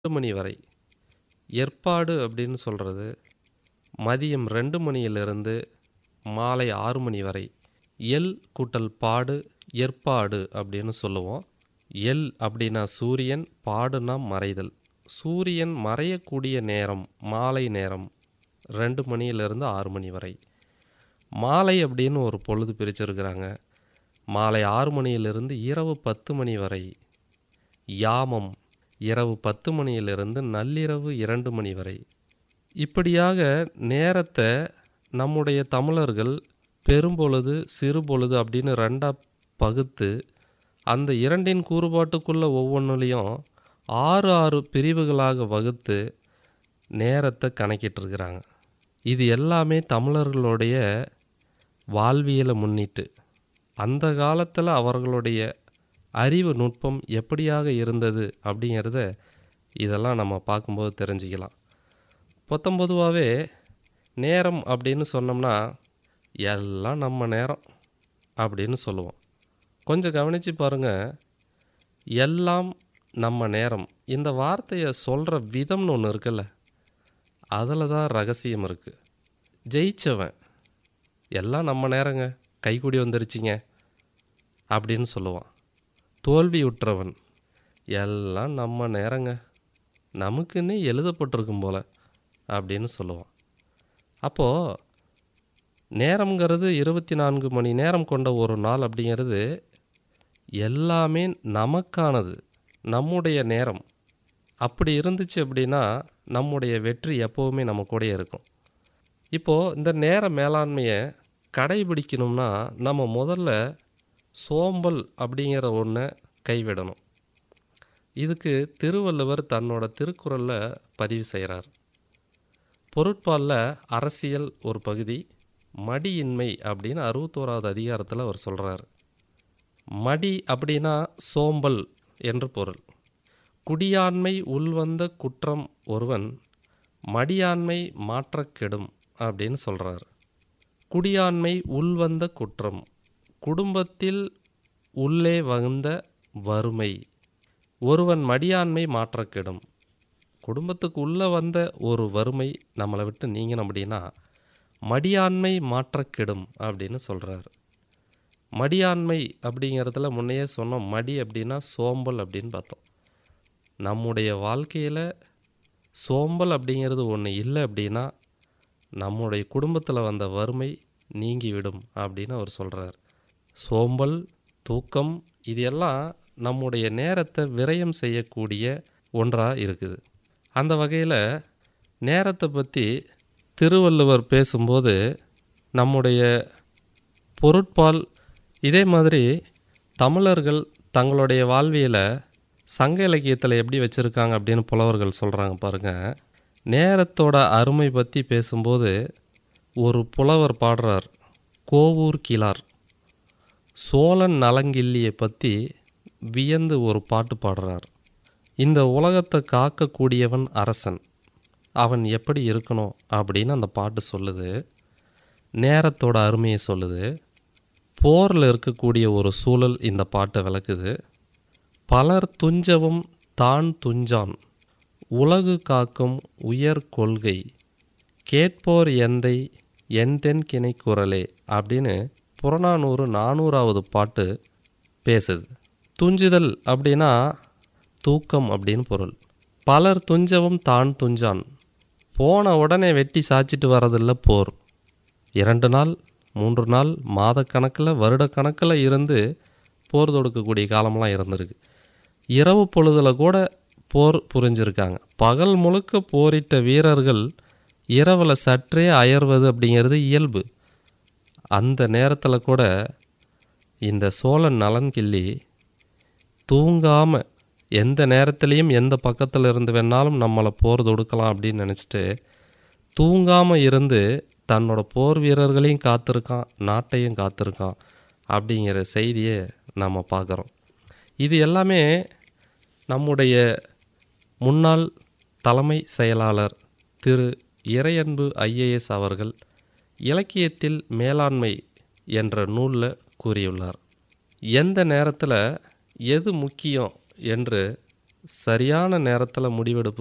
மணி வரை. எற்பாடு அப்படின்னு சொல்றது, மதியம் 2 மணியிலிருந்து மாலை 6 மணி வரை. எல் கூட்டல் பாடு, எற்பாடு அப்படின்னு சொல்லுவோம். எல் அப்படின்னா சூரியன், பாடுனா மறைதல். சூரியன் மறையக்கூடிய நேரம் மாலை நேரம் 2 மணியிலிருந்து 6 மணி வரை. மாலை அப்படின்னு ஒரு பொழுது பிரிச்சிருக்கிறாங்க. மாலை 6 மணியிலிருந்து இரவு 10 மணி வரை. யாமம் இரவு 10 மணியிலிருந்து நள்ளிரவு 2 மணி வரை. இப்படியாக நேரத்த நம்முடைய தமிழர்கள் பெரும்பொழுது, சிறுபொழுது அப்படின்னு 2ஆ பகுத்து, அந்த 2ன் கூறுபாட்டுக்குள்ள ஒவ்வொன்னுலயும் 6, 6 பிரிவுகளாக வகுத்து நேரத்த கணக்கிட்டுருக்கிறாங்க. இது எல்லாமே தமிழர்களுடைய வாழ்வியல முன்னிட்டு. அந்த காலத்துல அவர்களுடைய அறிவு நுட்பம் எப்படியாக இருந்தது அப்படிங்கிறத இதெல்லாம் நம்ம பார்க்கும்போது தெரிஞ்சுக்கலாம். பொத்தம் பொதுவாவே நேரம் அப்படின்னு சொன்னோம்னா, எல்லாம் நம்ம நேரம் அப்படின்னு சொல்லுவோம். கொஞ்சம் கவனிச்சு பாருங்க. எல்லாம் நம்ம நேரம். இந்த வார்த்தைய சொல்ற விதம்னு ஒண்ணு இருக்குல்ல. அதுல தான் ரகசியம் இருக்கு. ஜெயிச்சவன், எல்லாம் நம்ம நேரங்க. கைக்கூடி வந்துருச்சுங்க. அப்படின்னு சொல்லுவான். தோல்வியுற்றவன், எல்லாம் நம்ம நேரங்க. நமக்குன்னே எழுதப்பட்டிருக்கும் போல. அப்படின்னு சொல்லுவான். அப்போ நேரம்ங்கிறது 24 மணி நேரம் கொண்ட ஒரு நாள் அப்படிங்கிறது எல்லாமே நமக்கானது. நம்முடைய நேரம். அப்படி இருந்துச்சு அப்படின்னா, நம்முடைய வெற்றி எப்பவுமே நம்ம கூடயே இருக்கும். இப்போ இந்த நேர மேலாண்மைய கடைபிடிக்கணும்னா, நம்ம முதல்ல சோம்பல் அப்படிங்கிற ஒண்ண கைவிடணும். இதுக்கு திருவள்ளுவர் தன்னோட திருக்குறள்ல பதிவு செய்றார். பொருட்பால்ல அரசியல் ஒரு பகுதி, மடியின்மை அப்படின்னு 61வது அதிகாரத்துல அவர் சொல்றாரு. மடி அப்படின்னா சோம்பல் என்று பொருள். குடியாண்மை உள்வந்த குற்றம் ஒருவன் மடியாண்மை மாற்றக் கெடும் அப்படின்னு சொல்றாரு. குடியாண்மை உள்வந்த குற்றம். குடும்பத்தில் உள்ளே வந்த வறுமை. ஒருவன் மடியாண்மை மாற்றக் கெடும். குடும்பத்துக்கு உள்ள வந்த ஒரு வறுமை நம்மள விட்டு நீங்கணும் அப்படின்னா, மடியாண்மை மாற்றக் கெடும் அப்படின்னு சொல்றாரு. மடியாண்மை அப்படிங்கிறதுல முன்னையே சொன்னோம். மடி அப்படின்னா சோம்பல் அப்படின்னு பார்த்தோம். நம்முடைய வாழ்க்கையில சோம்பல் அப்படிங்கிறது ஒண்ணு இல்ல அப்படின்னா, நம்முடைய குடும்பத்துல வந்த வறுமை நீங்கிவிடும் அப்படின்னு அவர் சொல்றார். சோம்பல், தூக்கம் இது எல்லாம் நம்முடைய நேரத்த விரயம் செய்யக்கூடிய ஒன்றா இருக்குது. அந்த வகையில நேரத்த பத்தி திருவள்ளுவர் பேசும்போது, நம்முடைய பொருட்பால் இதே மாதிரி தமிழர்கள் தங்களுடைய வாழ்வியல சங்க இலக்கியத்துல எப்படி வச்சிருக்காங்க அப்படின்னு புலவர்கள் சொல்றாங்க பாருங்க. நேரத்தோட அருமை பத்தி பேசும்போது, ஒரு புலவர் பாடுறார். கோவூர் கிழார். சோழன் நலங்கிள்ளிய பத்தி வியந்து ஒரு பாட்டு பாடுறார். இந்த உலகத்த காக்கக் கூடியவன் அரசன். அவன் எப்படி இருக்கணும் அப்படின்னு அந்த பாட்டு சொல்லுது. நேரத்தோட அருமைய சொல்லுது. போர்ல இருக்கக்கூடிய ஒரு சூழல் இந்த பாட்ட விளக்குது. பலர் துஞ்சவும் தான் துஞ்சான். உலகு காக்கும் உயர் கொள்கை. கேட்போர் எந்தை என்தென் கிணைக்குரலே அப்படின்னு புறநானூறு 400வது பாட்டு பேசுது. துஞ்சுதல் அப்படின்னா தூக்கம் அப்படின்னு பொருள். பலர் துஞ்சவும் தான் துஞ்சான். போன உடனே வெட்டி சாய்ச்சிட்டு வர்றதில்ல போர். 2 நாள், 3 நாள், மாதக்கணக்குல, வருடக்கணக்குல இருந்து போர் தொடுக்கக்கூடிய காலம்லாம் இருந்திருக்கு. இரவு பொழுதுல கூட போர் புரிஞ்சிருக்காங்க. பகல் முழுக்க போரிட்ட வீரர்கள் இரவுல சற்றே அயர்வது அப்படிங்கிறது இயல்பு. அந்த நேரத்துல கூட இந்த சோழன் நலன்கிள்ளி தூங்காம எந்த நேரத்திலயும் எந்த பக்கத்துல இருந்து வேணாலும் நம்மள போர் தொடுக்கலாம் அப்படின்னு நினைச்சிட்டு, தூங்காம இருந்து தன்னோட போர் வீரர்களையும் காத்திருக்கான், நாட்டையும் காத்திருக்கான் அப்படிங்கிற செய்திய நம்ம பார்க்குறோம். இது எல்லாமே நம்முடைய முன்னாள் தலைமை செயலாளர் திரு இறையன்பு ஐஏஎஸ் அவர்கள் இலக்கியத்தில் மேலாண்மை என்ற நூல்ல கூறியுள்ளார். எந்த நேரத்துல எது முக்கியம் என்று சரியான நேரத்தில் முடிவெடுப்பது